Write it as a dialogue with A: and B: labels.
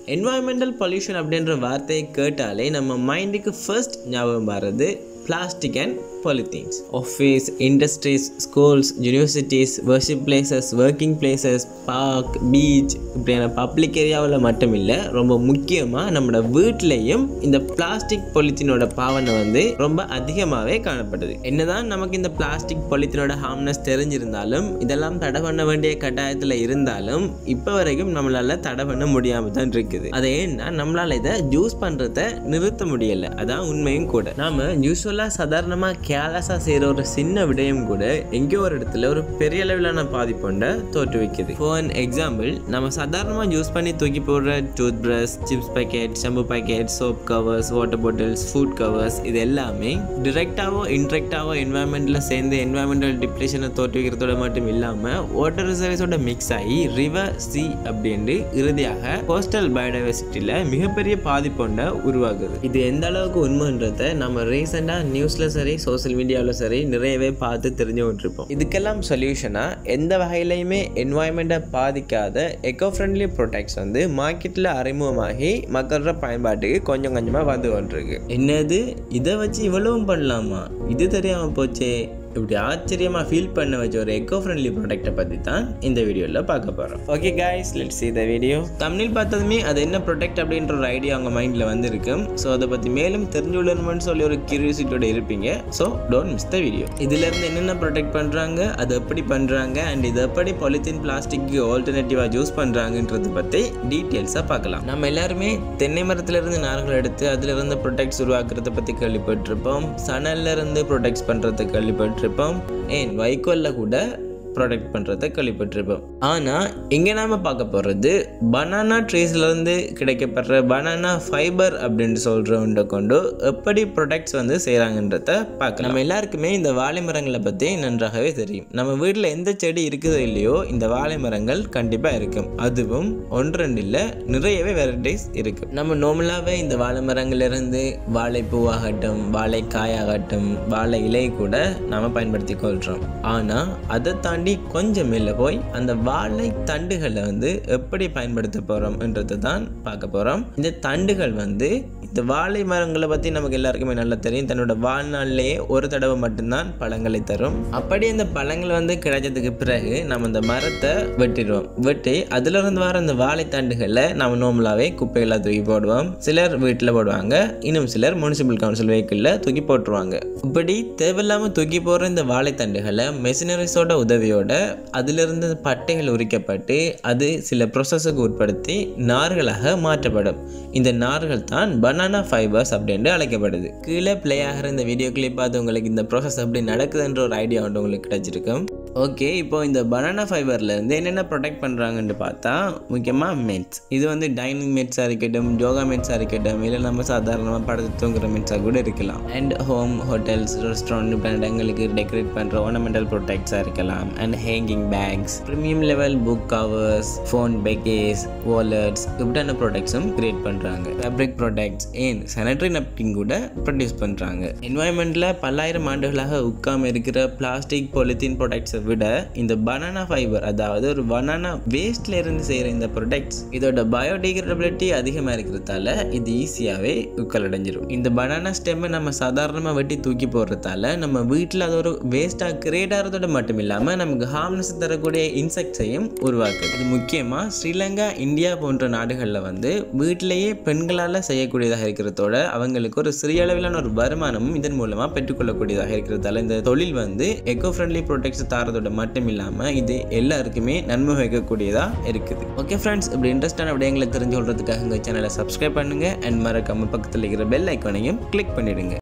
A: environmental pollution அப்படின்ற வார்த்தையை கேட்டாலே நம்ம மைண்டுக்கு ஃபர்ஸ்ட் ஞாபகம் வர்றது plastic and polythenes office industries schools universities worship places working places park beach இப்படியான பப்ளிக் ஏரியாவில் மட்டும் இல்லை ரொம்ப முக்கியமாக நம்மளோட வீட்லேயும் இந்த பிளாஸ்டிக் பொலித்தீனோட பாவனை வந்து ரொம்ப அதிகமாகவே காணப்படுது என்னதான் நமக்கு இந்த பிளாஸ்டிக் பொலித்தீனோட ஹார்ம்னஸ் தெரிஞ்சிருந்தாலும் இதெல்லாம் தடை பண்ண வேண்டிய கட்டாயத்தில் இருந்தாலும் இப்போ வரைக்கும் நம்மளால் தடை பண்ண முடியாமல் தான் இருக்குது அது ஏன்னா நம்மளால் இதை ஜூஸ் பண்ணுறத நிறுத்த முடியலை அதான் உண்மையும் கூட நாம் யூஸ்வலாக சாதாரணமாக கேலஸாக செய்கிற ஒரு சின்ன விடயம் கூட எங்கேயோ ஒரு இடத்துல ஒரு பெரிய அளவிலான பாதிப்புண்டை தோற்றுவிக்குது ஃபார் அன் எக்ஸாம்பிள் நம்ம சாதாரணமாக யூஸ் பண்ணி தூக்கி போடுற toothbrush chips packet shampoo packet soap covers water bottles food covers இது எல்லாமே டிரெக்டாவோ இன்டெரக்டாவோ என்வாயன்மெண்ட்டில் சேர்ந்து என்வாயன்மெண்டல் டிப்ளேஷனை தோற்றுவிக்கிறதோட மட்டும் இல்லாமல் வாட்டர் ரிசர்வேஸோட மிக்ஸ் ஆகி ரிவர் சி அப்படின்ட்டு இறுதியாக கோஸ்டல் பயோடைவர்சிட்டியில் மிகப்பெரிய பாதிப்புண்டை உருவாகுது இது எந்த அளவுக்கு உண்மைன்றதை நம்ம ரீசெண்டாக நியூஸில் சரி சோஷியல் மீடியாவில் சரி நிறையவே பார்த்து தெரிஞ்சு விட்டுருப்போம் இதுக்கெல்லாம் சொல்யூஷனாக எந்த வகையிலையுமே என்வாயன்மெண்ட்டை பாதிக்காத எக்கோ ஃப்ரெண்ட்லி ப்ராடக்ட்ஸ் வந்து மார்க்கெட்டில் அறிமுகமாகி மக்களோட பயன்பாட்டுக்கு கொஞ்சம் கொஞ்சமாக வந்து கொண்டிருக்கு என்னது இதை வச்சு இவ்வளவும் பண்ணலாமா இது தெரியாமல் போச்சே இப்படி ஆச்சரியமாக ஃபீல் பண்ண வச்ச ஒரு எக்கோ ஃப்ரெண்ட்லி ப்ராடக்ட்டை பற்றி தான் இந்த வீடியோவில் பார்க்க போகிறோம் okay guys let's see the video தமிழில் பார்த்ததுமே அது என்ன ப்ராடக்ட் அப்படின்ற ஒரு ஐடியா அவங்க மைண்டில் வந்திருக்கும் ஸோ அதை பற்றி மேலும் தெரிஞ்சு கொள்ளணும்னு சொல்லி ஒரு கியூரியாசிட்டியோட இருப்பீங்க so don't miss the video இதுலேருந்து என்னென்ன ப்ரொடெக்ட் பண்ணுறாங்க அது எப்படி பண்ணுறாங்க அண்ட் இது எப்படி பாலித்தீன் பிளாஸ்டிக்கு ஆல்டர்னேட்டிவாக யூஸ் பண்ணுறாங்கன்றதை பற்றி டீட்டெயில்ஸாக பார்க்கலாம் நம்ம எல்லாருமே தென்னை மரத்துலேருந்து நார்கள் எடுத்து அதிலிருந்து ப்ரொடெக்ட்ஸ் உருவாக்குறத பற்றி கேள்விப்பட்டிருப்போம் சணல்ல இருந்து ப்ரொடெக்ட்ஸ் பண்ணுறதை கேள்விப்பட்டிருப்போம் ஏன் வைக்கோல்ல கூட ப்ரொடெக்ட் பண்ணுறதை கேள்விப்பட்டிருப்போம் ஆனால் இங்கே நாம் பார்க்க போகிறது பனானா ட்ரீஸ்லேருந்து கிடைக்கப்படுற பனானா ஃபைபர் அப்படின்னு சொல்கிறவண்ட கொண்டு எப்படி ப்ரொடக்ட்ஸ் வந்து செய்கிறாங்கன்றத பார்க்கலாம் நம்ம எல்லாருக்குமே இந்த வாழை மரங்களை பற்றி நன்றாகவே தெரியும் நம்ம வீட்டில் எந்த செடி இருக்குதோ இல்லையோ இந்த வாழை மரங்கள் கண்டிப்பாக இருக்கும் அதுவும் ஒன்று ரெண்டு இல்லை நிறையவே வெரைட்டிஸ் இருக்குது நம்ம நார்மலாகவே இந்த வாழை மரங்கள்லேருந்து வாழைப்பூவாகட்டும் வாழைக்காயாகட்டும் வாழை இலை கூட நாம் பயன்படுத்தி கொள்கிறோம் ஆனால் அதை தாண்டி கொஞ்சம் மேலே போய் அந்த வாழை தண்டுகளை வந்து எப்படி பயன்படுத்த போகிறோம்ன்றது தான் பார்க்க போகிறோம் இந்த தண்டுகள் வந்து இந்த வாழை மரங்களை பற்றி நமக்கு எல்லாருக்குமே நல்லா தெரியும் தன்னோட வாழ்நாள்லேயே ஒரு தடவை மட்டும்தான் பழங்களை தரும் அப்படி அந்த பழங்கள் வந்து கிடைச்சதுக்கு பிறகு நம்ம அந்த மரத்தை வெட்டிடுவோம் வெட்டி அதிலிருந்து வர அந்த வாழை தண்டுகளை நம்ம நார்மலாகவே குப்பைகளாக தூக்கி போடுவோம் சிலர் வீட்டில் போடுவாங்க இன்னும் சிலர் முனிசிபல் கவுன்சில் வெஹிக்கிளில் தூக்கி போட்டுருவாங்க இப்படி தேவையில்லாமல் தூக்கி போடுற இந்த வாழைத்தண்டுகளை மெஷினரிஸோட உதவியோட அதிலிருந்து பட்டைகள் உரிக்கப்பட்டு அது சில ப்ரொசஸுக்கு உட்படுத்தி நார்களாக மாற்றப்படும் இந்த நார்கள் தான் பனானா ஃபைபர்ஸ் அப்படின்ட்டு அழைக்கப்படுது கீழே ப்ளே ஆகிற இந்த வீடியோ கிளிப் பார்த்து உங்களுக்கு இந்த ப்ராசஸ் எப்படி நடக்குதுன்ற ஒரு ஐடியா வந்து உங்களுக்கு கிடைச்சிருக்கும் ஓகே இப்போ இந்த பனானா ஃபைபர்லேருந்து என்னென்ன ப்ரொடெக்ட் பண்ணுறாங்கன்னு பார்த்தா முக்கியமாக மெட்ஸ் இது வந்து டைனிங் மெட்ஸாக இருக்கட்டும் யோகா மெட்ஸாக இருக்கட்டும் இல்லை நம்ம சாதாரணமாக படுத்து தூங்குற மெட்ஸாக கூட இருக்கலாம் அண்ட் ஹோம் ஹோட்டல்ஸ் ரெஸ்டாரண்ட் இப்படி இடங்களுக்கு டெக்கரேட் பண்ணுற ornamental ப்ரொடெக்ட்ஸாக இருக்கலாம் and hanging bags premium level book covers phone cases wallets இப்படியான ப்ராடக்ட்ஸும் கிரியேட் பண்ணுறாங்க ஃபேப்ரிக் ப்ராடக்ட்ஸ் ஏன் சானிட்டரி napkin கூட ப்ரொடியூஸ் பண்ணுறாங்க என்வாயன்மெண்ட்டில் பல்லாயிரம் ஆண்டுகளாக உட்காம இருக்கிற பிளாஸ்டிக் பொலித்தீன் ப்ராடக்ட்ஸை விட இந்த பனானா ஃபைபர் அதாவது ஒரு பனானா வேஸ்ட்ல இருந்து செய்கிற இந்த ப்ராடக்ட்ஸ் இதோட பயோடிகிரபிலிட்டி அதிகமாக இருக்கிறதால இது ஈஸியாகவே உக்கலடைஞ்சிரும் இந்த பனானா ஸ்டெம்மை நம்ம சாதாரணமாக வெட்டி தூக்கி போடுறதால நம்ம வீட்டில் அது ஒரு வேஸ்ட்டாக கிரியேட் ஆகிறதோட மட்டும் இல்லாமல் நமக்கு ஹார்ம்னஸ் தரக்கூடிய இன்செக்ட்ஸையும் உருவாக்குது இது முக்கியமாக ஸ்ரீலங்கா இந்தியா போன்ற நாடுகளில் வந்து வீட்டிலேயே பெண்களால் செய்யக்கூடியதாக இருக்கிறதோட அவங்களுக்கு ஒரு சிறிய அளவிலான ஒரு வருமானமும் இதன் மூலமாக பெற்றுக்கொள்ளக்கூடியதாக இருக்கிறதால இந்த தொழில் வந்து எக்கோ ஃப்ரெண்ட்லி ப்ரொடெக்ட்ஸ் தாரதோட மட்டும் இல்லாமல் இது எல்லாருக்குமே நன்மை வைக்கக்கூடியதாக இருக்குது ஓகே ஃப்ரெண்ட்ஸ் இப்படி இன்ட்ரெஸ்டான விடயங்களை தெரிஞ்சு கொள்றதுக்காக எங்கள் சேனலை சப்ஸ்கிரைப் பண்ணுங்கள் அண்ட் மறக்காம பக்கத்தில் இருக்கிற பெல் ஐக்கானையும் கிளிக் பண்ணிடுங்க